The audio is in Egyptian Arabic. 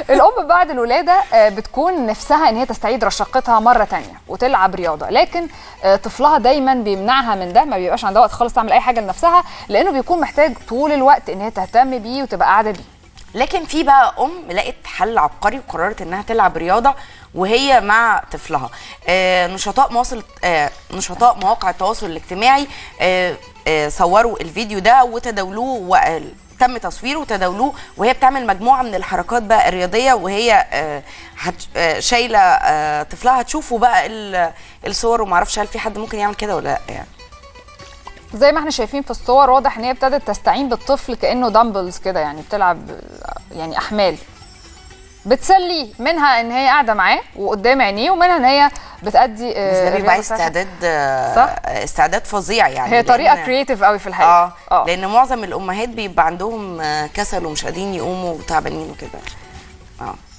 الام بعد الولاده آه، بتكون نفسها ان هي تستعيد رشاقتها مره تانية وتلعب رياضه لكن آه، طفلها دايما بيمنعها من ده ما بيبقاش عندها وقت خالص تعمل اي حاجه لنفسها لانه بيكون محتاج طول الوقت ان هي تهتم بيه وتبقى قاعده بيه لكن في بقى ام لقت حل عبقري وقررت انها تلعب رياضه وهي مع طفلها آه نشطاء مواصل آه نشطاء مواقع التواصل الاجتماعي آه آه صوروا الفيديو ده وتداولوه و تم تصويره وتداولوه وهي بتعمل مجموعه من الحركات بقى الرياضيه وهي آه هت- آه، شايله آه طفلها هتشوفوا بقى ال- الصور ومعرفش هل في حد ممكن يعمل كده ولا لا يعني زي ما احنا شايفين في الصور واضح ان هي ابتدت تستعين بالطفل كانه دامبلز كده يعني بتلعب يعني احمال بتسلي منها ان هي قاعده معاه وقدام عينيه ومنها ان هي بتأدي بس ده بيبقى عايز الرياضة بتاعتها. استعداد آه، صح؟ استعداد فظيع يعني هي طريقه لأن- كرييتيف قوي في الحقيقه اه لان معظم الامهات بيبقى عندهم آه، كسل ومش قادرين يقوموا وتعبانين وكده اه